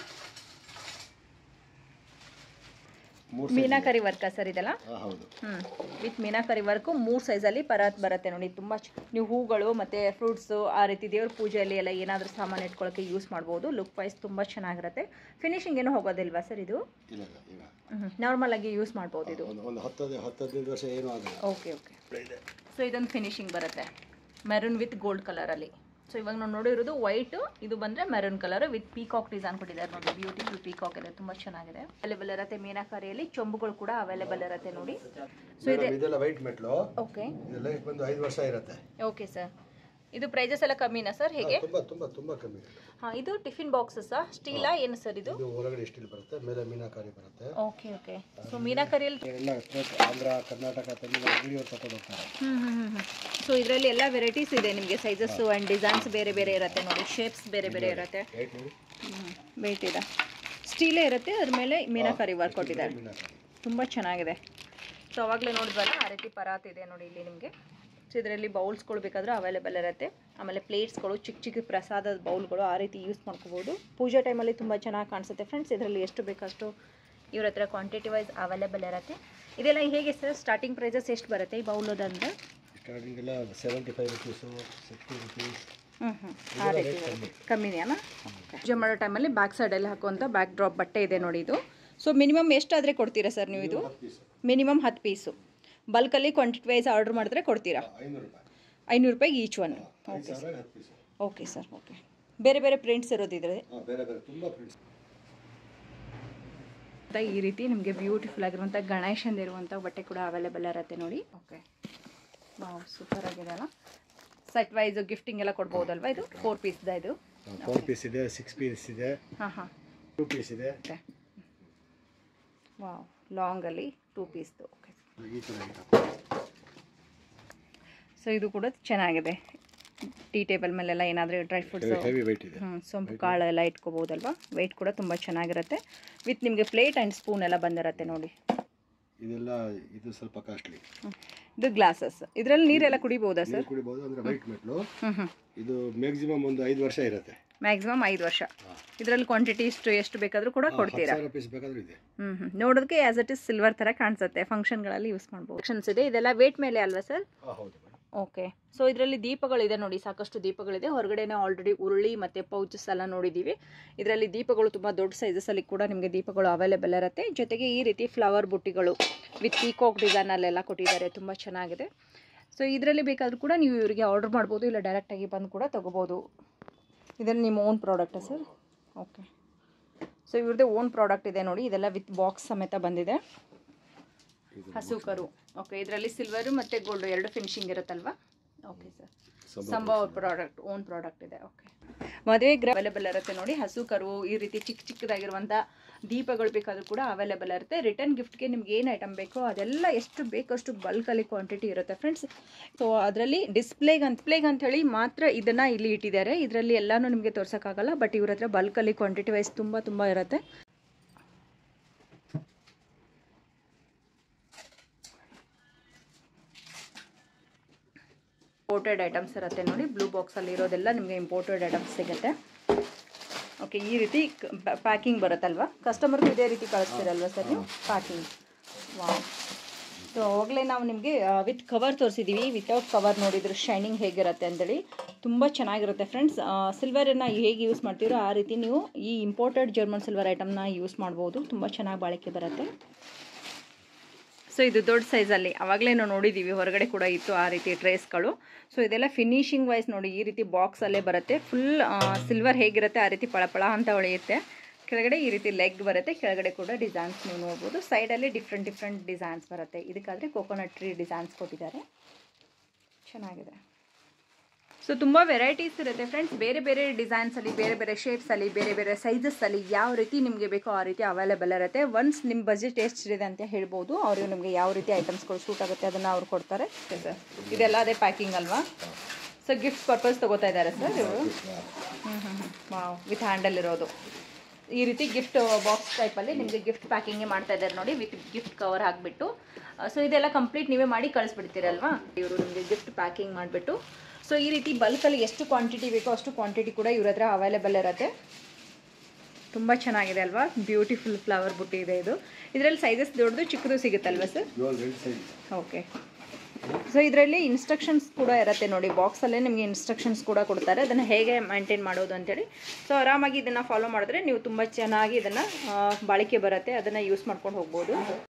ಮೂರು ಮೀನಾಕರಿ ವರ್ಕಾ ಸರ್ ಇದೆಲ್ಲ ಹಾ ಹೌದು ಹ್ಞೂ ವಿತ್ ಮೀನಾಕರಿ ವರ್ಕು ಮೂರು ಸೈಜಲ್ಲಿ ಪರಾತ್ ಬರುತ್ತೆ ನೋಡಿ ತುಂಬ ಚ ನೀವು ಹೂಗಳು ಮತ್ತು ಫ್ರೂಟ್ಸು ಆ ರೀತಿ ದೇವ್ರ ಪೂಜೆಯಲ್ಲಿ ಎಲ್ಲ ಏನಾದರೂ ಸಾಮಾನು ಇಟ್ಕೊಳ್ಳೋಕ್ಕೆ ಯೂಸ್ ಮಾಡ್ಬೋದು ಲುಕ್ ವೈಸ್ ತುಂಬ ಚೆನ್ನಾಗಿರುತ್ತೆ ಫಿನಿಶಿಂಗ್ ಏನೂ ಹೋಗೋದಿಲ್ವಾ ಸರ್ ಇದು ಇಲ್ಲ ಇಲ್ಲ ಈಗ ನಾರ್ಮಲ್ ಆಗಿ ಯೂಸ್ ಮಾಡ್ಬೋದು ಇದು ಒಂದು ಒಂದು ಹತ್ತು ಹದಿ- ಹತ್ತು ಹದಿನೈದು ವರ್ಷ ಏನೂ ಆಗಲ್ಲ ಓಕೆ ಓಕೆ ಸೊ ಇದೊಂದು ಫಿನಿಶಿಂಗ್ ಬರುತ್ತೆ ಮೆರೂನ್ ವಿತ್ ಗೋಲ್ಡ್ ಕಲರಲ್ಲಿ ಸೊ ಇವಾಗ ನಾವು ನೋಡಿರೋದು ವೈಟ್ ಇದು ಬಂದರೆ maroon colour with peacock design ಕೊಟ್ಟಿದ್ದಾರೆ ನೋಡಿ ಬ್ಯೂಟಿಫುಲ್ ಪೀಕಾಕ್ ಇದೆ ತುಂಬ ಚೆನ್ನಾಗಿದೆ ಅವೈಲೇಬಲ್ ಇರುತ್ತೆ ಮೀನಾಕರಿಯಲ್ಲಿ ಚೊಂಬುಗಳು ಕೂಡ ಅವೈಲೇಬಲ್ ಇರುತ್ತೆ ನೋಡಿ ಸೊ ಇದೆ ಮೇಡಮ್, ಇದೆಲ್ಲ ವೈಟ್ ಮೆಟ್ಲು ಓಕೆ ಇದು ಲೈಫ್ ಬಂದು ಐದು ವರ್ಷ ಇರುತ್ತೆ ಓಕೆ ಸರ್ ಇದು ಪ್ರೈಸಸ್ ಎಲ್ಲ ಕಮ್ಮಿನಾ ಸರ್ ಹೇಗೆ ತುಂಬಾ ತುಂಬಾ ತುಂಬಾ ಕಮ್ಮಿ ಇದೆ. ಹಾಂ ಇದು ಟಿಫಿನ್ ಬಾಕ್ಸಸ್ಸಾ ಸ್ಟೀಲಾ ಏನು ಸರ್ ಇದು ಇದು ಹೊರಗಡೆ ಸ್ಟೀಲ್ ಬರುತ್ತೆ ಮೇಲೆ ಮೀನಾಕಾರಿ ಬರುತ್ತೆ ಓಕೆ ಓಕೆ ಸೊ ಮೀನಾಕರಿಯಲ್ಲಿ ಎಲ್ಲ ಥ್ರೆಡ್ ಆಂಧ್ರ ಕರ್ನಾಟಕ ತಮಿಳು ಅಂಗಡಿಯವ್ರು ತಗೊಂಡು ಹೋಗ್ತಾರೆ ಹ್ಞೂ ಹ್ಞೂ ಹ್ಞೂ ಸೊ ಇದರಲ್ಲಿ ಎಲ್ಲ ವೆರೈಟೀಸ್ ಇದೆ ನಿಮಗೆ ಸೈಜಸ್ಸು ಆ್ಯಂಡ್ ಡಿಸೈನ್ಸ್ ಬೇರೆ ಬೇರೆ ಇರುತ್ತೆ ನೋಡಿ ಶೇಪ್ಸ್ ಬೇರೆ ಬೇರೆ ಇರುತ್ತೆ ರೈಟ್ ನೋಡಿ ವೆಯ್ಟ್ ಇದೆ ಸ್ಟೀಲೇ ಇರುತ್ತೆ ಅದ್ರ ಮೇಲೆ ಮೀನಾಕರಿ ವರ್ಕ್ ಕೊಟ್ಟಿದ್ದಾರೆ ಮೀನಾಕಾರಿ ತುಂಬ ಚೆನ್ನಾಗಿದೆ ಸೊ ಅವಾಗಲೇ ನೋಡಿದ್ವಲ್ಲ ಆ ರೀತಿ ಪರಾತ್ ಇದೆ ನೋಡಿ ಇಲ್ಲಿ ನಿಮಗೆ ಸೊ ಇದರಲ್ಲಿ ಬೌಲ್ಸ್ಗಳು ಬೇಕಾದ್ರೆ ಅವೈಲೇಬಲ್ ಇರುತ್ತೆ ಆಮೇಲೆ ಪ್ಲೇಟ್ಸ್ಗಳು ಚಿಕ್ಕ ಚಿಕ್ಕ ಪ್ರಸಾದದ ಬೌಲ್ಗಳು ಆ ರೀತಿ ಯೂಸ್ ಮಾಡ್ಕೋಬೋದು ಪೂಜೆ ಟೈಮಲ್ಲಿ ತುಂಬ ಚೆನ್ನಾಗಿ ಕಾಣಿಸುತ್ತೆ ಫ್ರೆಂಡ್ಸ್ ಇದರಲ್ಲಿ ಎಷ್ಟು ಬೇಕಷ್ಟು ಇವ್ರ ಹತ್ರ ಕ್ವಾಂಟಿಟಿ ವೈಸ್ ಅವೈಲೇಬಲ್ ಇರುತ್ತೆ ಇದೆಲ್ಲ ಹೇಗೆ ಸರ್ ಸ್ಟಾರ್ಟಿಂಗ್ ಪ್ರೈಸಸ್ ಎಷ್ಟು ಬರುತ್ತೆ ಈ ಬೌಲೋದಂದ್ರೆ ಸ್ಟಾರ್ಟಿಂಗ್ ಎಲ್ಲ seventy five rupees sixty rupees ಹ್ಞೂ ಹ್ಞೂ ಆ ರೀತಿ ಕಮ್ಮಿದೆಯಾ ಪೂಜೆ ಮಾಡೋ ಟೈಮಲ್ಲಿ ಬ್ಯಾಕ್ ಸೈಡಲ್ಲಿ ಹಾಕುವಂಥ ಬ್ಯಾಕ್ ಡ್ರಾಪ್ ಬಟ್ಟೆ ಇದೆ ನೋಡಿ ಇದು ಸೊ ಮಿನಿಮಮ್ ಎಷ್ಟಾದರೆ ಕೊಡ್ತೀರಾ ಸರ್ ನೀವು ಇದು ಪೀಸು ಮಿನಿಮಮ್ ಹತ್ತು ಪೀಸು ಬಲ್ಕಲ್ಲಿ ಕ್ವಾಂಟಿಟಿ ವೈಸ್ ಆರ್ಡರ್ ಮಾಡಿದ್ರೆ ಕೊಡ್ತೀರಾ ಐನೂರು ರೂಪಾಯಿ ಐನೂರು ರೂಪಾಯಿಗೆ ಈಚ್ ಒನ್ ಐದು ಸಾವಿರ ಹತ್ತು ಪೀಸು ಓಕೆ ಸರ್ ಓಕೆ ಬೇರೆ ಬೇರೆ ಪ್ರಿಂಟ್ಸ್ ಇರೋದಿದ್ರೆ ಹಾಂ ಬೇರೆ ಬೇರೆ ತುಂಬ ಪ್ರಿಂಟ್ಸ್ ಈ ರೀತಿ ನಿಮಗೆ ಬ್ಯೂಟಿಫುಲ್ ಆಗಿರುವಂಥ ಗಣೇಶಂದು ಇರುವಂಥ ಬಟ್ಟೆ ಕೂಡ ಅವೈಲೇಬಲ್ ಇರುತ್ತೆ ನೋಡಿ ಓಕೆ ವಾವ್ ಸೂಪರ್ ಆಗಿದೆ ಅಲ್ಲ ಸೆಟ್ ವೈಸ್ ಗಿಫ್ಟಿಂಗ್ ಎಲ್ಲ ಕೊಡ್ಬೋದಲ್ವಾ ಇದು ಫೋರ್ ಪೀಸ್ದ ಇದು ಫೋರ್ ಪೀಸ್ ಇದೆ ಸಿಕ್ಸ್ ಪೀಸ್ ಇದೆ ಹಾಂ ಹಾಂ ಟೂ ಪೀಸ್ ಇದೆ ಓಕೆ ವಾವ್ ಲಾಂಗಲ್ಲಿ ಟೂ ಪೀಸ್ದು ಓಕೆ ಈ ಥರ ಇದೆ. ಸೊ ಇದು ಕೂಡ ಚೆನ್ನಾಗಿದೆ ಟೀ ಟೇಬಲ್ ಮೇಲೆಲ್ಲ ಏನಾದರೂ ಡ್ರೈ ಫ್ರೂಟ್ಸು ಹೆವಿ ವೆಯ್ಟ್ ಇದೆ ಹ್ಞೂ ಸೊಂಪು ಕಾಳು ಎಲ್ಲ ಇಟ್ಕೋಬೋದಲ್ವಾ ವೆಯ್ಟ್ ಕೂಡ ತುಂಬ ಚೆನ್ನಾಗಿರುತ್ತೆ ವಿತ್ ನಿಮಗೆ ಪ್ಲೇಟ್ ಆ್ಯಂಡ್ ಸ್ಪೂನ್ ಎಲ್ಲ ಬಂದಿರುತ್ತೆ ನೋಡಿ ಇದೆಲ್ಲ ಇದು ಸ್ವಲ್ಪ ಕಾಸ್ಟ್ಲಿ ಹ್ಮ್. ಇದು ಗ್ಲಾಸಸ್ ಇದರಲ್ಲಿ ನೀರೆಲ್ಲ ಕುಡಿಬೋದಾ ಸರ್ ನೀರು ಕುಡಿಬೋದು ಅಂದರೆ ವೈಟ್ ಮೆಟ್ಲು ಹ್ಞೂ ಹ್ಞೂ ಇದು ಮ್ಯಾಕ್ಸಿಮಮ್ ಒಂದು ಐದು ವರ್ಷ ಇರುತ್ತೆ ಮ್ಯಾಕ್ಸಿಮಮ್ ಐದು ವರ್ಷ ಇದರಲ್ಲಿ ಕ್ವಾಂಟಿಟಿ ಇಷ್ಟು ಎಷ್ಟು ಬೇಕಾದರೂ ಕೂಡ ಕೊಡ್ತೀರಾ ಸಾವಿರ ಪೀಸ್ ಬೇಕಾದ್ರೂ ಇದೆ ಹ್ಞೂ ಹ್ಞೂ ನೋಡೋದಕ್ಕೆ ಆ್ಯಸ್ ಇಟ್ ಇಸ್ ಸಿಲ್ವರ್ ಥರ ಕಾಣಿಸುತ್ತೆ ಫಂಕ್ಷನ್ಗಳಲ್ಲಿ ಯೂಸ್ ಮಾಡ್ಬೋದು ಫಂಕ್ಷನ್ಸ್ ಇದೆ ಇದೆಲ್ಲ ವೇಟ್ ಮೇಲೆ ಅಲ್ವಾ ಸರ್ ಹಾಂ ಹೌದು ಮೇಡಮ್ ಓಕೆ ಸೊ ಇದರಲ್ಲಿ ದೀಪಗಳಿದೆ ನೋಡಿ ಸಾಕಷ್ಟು ದೀಪಗಳಿದೆ ಹೊರಗಡೆನೇ ಆಲ್ರೆಡಿ ಉರುಳಿ ಮತ್ತು ಪೌಚಸ್ ಎಲ್ಲ ನೋಡಿದ್ದೀವಿ ಇದರಲ್ಲಿ ದೀಪಗಳು ತುಂಬ ದೊಡ್ಡ ಸೈಜಸಲ್ಲಿ ಕೂಡ ನಿಮಗೆ ದೀಪಗಳು ಅವೈಲೇಬಲ್ ಇರುತ್ತೆ ಜೊತೆಗೆ ಈ ರೀತಿ ಫ್ಲವರ್ ಬುಟ್ಟಿಗಳು ವಿತ್ ಪೀಕಾಕ್ ಡಿಸೈನಲ್ಲೆಲ್ಲ ಕೊಟ್ಟಿದ್ದಾರೆ ತುಂಬ ಚೆನ್ನಾಗಿದೆ ಸೊ ಇದರಲ್ಲಿ ಬೇಕಾದರೂ ಕೂಡ ನೀವು ಇವರಿಗೆ ಆರ್ಡರ್ ಮಾಡ್ಬೋದು ಇಲ್ಲ ಡೈರೆಕ್ಟಾಗಿ ಬಂದು ಕೂಡ ತೊಗೋಬೋದು ಇದರಲ್ಲಿ ನಿಮ್ಮ ಓನ್ ಪ್ರಾಡಕ್ಟಾ ಸರ್ ಓಕೆ ಸೊ ಇವ್ರದ್ದೇ ಓನ್ ಪ್ರಾಡಕ್ಟ್ ಇದೆ ನೋಡಿ ಇದೆಲ್ಲ ವಿತ್ ಬಾಕ್ಸ್ ಸಮೇತ ಬಂದಿದೆ ಹಸು ಕರು ಓಕೆ ಇದರಲ್ಲಿ ಸಿಲ್ವರು ಮತ್ತು ಗೋಲ್ಡ್ ಎರಡು ಫಿನಿಶಿಂಗ್ ಇರುತ್ತಲ್ವಾ okay sir Sambhava product own product ಇದೆ ಓಕೆ ಮದುವೆಗೆ ಅವೈಲೇಬಲ್ ಇರುತ್ತೆ ನೋಡಿ ಹಸು ಕರು ಈ ರೀತಿ ಚಿಕ್ಕ ಚಿಕ್ಕದಾಗಿರುವಂಥ ದೀಪಗಳು ಬೇಕಾದರೂ ಕೂಡ ಅವೈಲೇಬಲ್ ಇರುತ್ತೆ ರಿಟರ್ನ್ ಗಿಫ್ಟ್ಗೆ ನಿಮ್ಗೆ ಏನು ಐಟಮ್ ಬೇಕೋ ಅದೆಲ್ಲ ಎಷ್ಟು ಬೇಕಷ್ಟು ಬಲ್ಕಲ್ಲಿ ಕ್ವಾಂಟಿಟಿ ಇರುತ್ತೆ ಫ್ರೆಂಡ್ಸ್ ಸೊ ಅದರಲ್ಲಿ ಡಿಸ್ಪ್ಲೇಗೆ ಅಂತ ಪ್ಲೇಗೆ ಅಂತ ಹೇಳಿ ಮಾತ್ರ ಇದನ್ನು ಇಲ್ಲಿ ಇಟ್ಟಿದ್ದಾರೆ ಇದರಲ್ಲಿ ಎಲ್ಲನೂ ನಿಮಗೆ ತೋರ್ಸೋಕ್ಕಾಗಲ್ಲ ಬಟ್ ಇವ್ರ ಹತ್ರ ಬಲ್ಕಲ್ಲಿ ಕ್ವಾಂಟಿಟಿ ವೈಸ್ ತುಂಬ ತುಂಬ ಇರುತ್ತೆ ಇಂಪೋರ್ಟೆಡ್ ಐಟಮ್ಸ್ ಇರುತ್ತೆ ನೋಡಿ ಬ್ಲೂ ಬಾಕ್ಸಲ್ಲಿ ಇರೋದೆಲ್ಲ ನಿಮಗೆ ಇಂಪೋರ್ಟೆಡ್ ಐಟಮ್ಸ್ ಸಿಗುತ್ತೆ ಓಕೆ ಈ ರೀತಿ ಪ್ಯಾಕಿಂಗ್ ಬರುತ್ತಲ್ವಾ ಕಸ್ಟಮರ್ಗೂ ಇದೇ ರೀತಿ ಕಳಿಸ್ತೀರಲ್ವಾ ಸರ್ ನೀವು ಪ್ಯಾಕಿಂಗ್ ವಾವ್ ಸೊ ಅವಾಗಲೇ ನಾವು ನಿಮಗೆ ವಿತ್ ಕವರ್ ತೋರಿಸಿದ್ದೀವಿ ವಿತೌಟ್ ಕವರ್ ನೋಡಿದ್ರೆ ಶೈನಿಂಗ್ ಹೇಗಿರುತ್ತೆ ಅಂತೇಳಿ ತುಂಬ ಚೆನ್ನಾಗಿರುತ್ತೆ ಫ್ರೆಂಡ್ಸ್ ಸಿಲ್ವರನ್ನು ಹೇಗೆ ಯೂಸ್ ಮಾಡ್ತೀರೋ ಆ ರೀತಿ ನೀವು ಈ ಇಂಪೋರ್ಟೆಡ್ ಜರ್ಮನ್ ಸಿಲ್ವರ್ ಐಟಮ್ನ ಯೂಸ್ ಮಾಡ್ಬೋದು ತುಂಬ ಚೆನ್ನಾಗಿ ಬಾಳಿಕೆ ಬರುತ್ತೆ ಸೊ ಇದು ದೊಡ್ಡ ಸೈಜಲ್ಲಿ ಆವಾಗಲೇ ನಾವು ನೋಡಿದ್ದೀವಿ ಹೊರಗಡೆ ಕೂಡ ಇತ್ತು ಆ ರೀತಿ ಟ್ರೇಸ್ಗಳು ಸೊ ಇದೆಲ್ಲ ಫಿನಿಶಿಂಗ್ ವೈಸ್ ನೋಡಿ ಈ ರೀತಿ ಬಾಕ್ಸಲ್ಲೇ ಬರುತ್ತೆ ಫುಲ್ ಸಿಲ್ವರ್ ಹೇಗಿರುತ್ತೆ ಆ ರೀತಿ ಪಳಪಳ ಅಂತ ಹೊಳೆಯುತ್ತೆ ಕೆಳಗಡೆ ಈ ರೀತಿ ಲೆಗ್ ಬರುತ್ತೆ ಕೆಳಗಡೆ ಕೂಡ ಡಿಸೈನ್ಸ್ ನೀವು ನೋಡ್ಬೋದು ಸೈಡಲ್ಲಿ ಡಿಫ್ರೆಂಟ್ ಡಿಫ್ರೆಂಟ್ ಡಿಸೈನ್ಸ್ ಬರುತ್ತೆ ಇದಕ್ಕಾದರೆ ಕೋಕೋನಟ್ ಟ್ರೀ ಡಿಸೈನ್ಸ್ ಕೊಟ್ಟಿದ್ದಾರೆ ಚೆನ್ನಾಗಿದೆ ಸೊ ತುಂಬ ವೆರೈಟೀಸ್ ಇರುತ್ತೆ ಫ್ರೆಂಡ್ಸ್ ಬೇರೆ ಬೇರೆ ಡಿಸೈನ್ಸಲ್ಲಿ ಬೇರೆ ಬೇರೆ ಶೇಪ್ಸಲ್ಲಿ ಬೇರೆ ಬೇರೆ ಸೈಜಸ್ಸಲ್ಲಿ ಯಾವ ರೀತಿ ನಿಮಗೆ ಬೇಕೋ ಆ ರೀತಿ ಅವೈಲೇಬಲ್ ಇರುತ್ತೆ ಒನ್ಸ್ ನಿಮ್ಮ ಬಜೆಟ್ ಎಷ್ಟಿದೆ ಅಂತ ಹೇಳ್ಬೋದು ಅವರು ನಿಮಗೆ ಯಾವ ರೀತಿ ಐಟಮ್ಸ್ಗಳು ಸೂಟ್ ಆಗುತ್ತೆ ಅದನ್ನು ಅವ್ರು ಕೊಡ್ತಾರೆ ಸರ್ ಇದೆಲ್ಲ ಅದೇ ಪ್ಯಾಕಿಂಗ್ ಅಲ್ವಾ ಸೊ ಗಿಫ್ಟ್ ಪರ್ಪಸ್ ತೊಗೋತಾ ಇದ್ದಾರೆ ಸರ್ ಇವರು ಹ್ಞೂ ಹ್ಞೂ ಹ್ಞೂ ವಾವ್ ವಿತ್ ಹ್ಯಾಂಡಲ್ ಇರೋದು ಈ ರೀತಿ ಗಿಫ್ಟ್ ಬಾಕ್ಸ್ ಟೈಪಲ್ಲಿ ನಿಮಗೆ ಗಿಫ್ಟ್ ಪ್ಯಾಕಿಂಗೇ ಮಾಡ್ತಾ ಇದ್ದಾರೆ ನೋಡಿ ವಿತ್ ಗಿಫ್ಟ್ ಕವರ್ ಹಾಕಿಬಿಟ್ಟು ಸೊ ಇದೆಲ್ಲ ಕಂಪ್ಲೀಟ್ ನೀವೇ ಮಾಡಿ ಕಳಿಸ್ಬಿಡ್ತೀರಲ್ವಾ ಇವರು ನಿಮಗೆ ಗಿಫ್ಟ್ ಪ್ಯಾಕಿಂಗ್ ಮಾಡಿಬಿಟ್ಟು ಸೊ ಈ ರೀತಿ ಬಲ್ಕಲ್ಲಿ ಎಷ್ಟು ಕ್ವಾಂಟಿಟಿ ಬೇಕೋ ಅಷ್ಟು ಕ್ವಾಂಟಿಟಿ ಕೂಡ ಇವ್ರ ಹತ್ರ ಅವೈಲೇಬಲ್ ಇರುತ್ತೆ ತುಂಬ ಚೆನ್ನಾಗಿದೆ ಅಲ್ವಾ ಬ್ಯೂಟಿಫುಲ್ ಫ್ಲವರ್ ಬುಟ್ಟಿ ಇದೆ ಇದು ಇದರಲ್ಲಿ ಸೈಜಸ್ ದೊಡ್ಡದು ಚಿಕ್ಕದು ಸಿಗುತ್ತಲ್ವಾ ಸರ್ ಇವಾಗ ಎರಡು ಸೈಜ್ ಓಕೆ ಸೊ ಇದರಲ್ಲಿ ಇನ್ಸ್ಟ್ರಕ್ಷನ್ಸ್ ಕೂಡ ಇರುತ್ತೆ ನೋಡಿ ಬಾಕ್ಸಲ್ಲೇ ನಿಮಗೆ ಇನ್ಸ್ಟ್ರಕ್ಷನ್ಸ್ ಕೂಡ ಕೊಡ್ತಾರೆ ಅದನ್ನು ಹೇಗೆ ಮೇಂಟೈನ್ ಮಾಡೋದು ಅಂತೇಳಿ ಸೊ ಆರಾಮಾಗಿ ಇದನ್ನು ಫಾಲೋ ಮಾಡಿದ್ರೆ ನೀವು ತುಂಬ ಚೆನ್ನಾಗಿ ಇದನ್ನು ಬಾಳಿಕೆ ಬರುತ್ತೆ ಅದನ್ನು ಯೂಸ್ ಮಾಡ್ಕೊಂಡು ಹೋಗ್ಬೋದು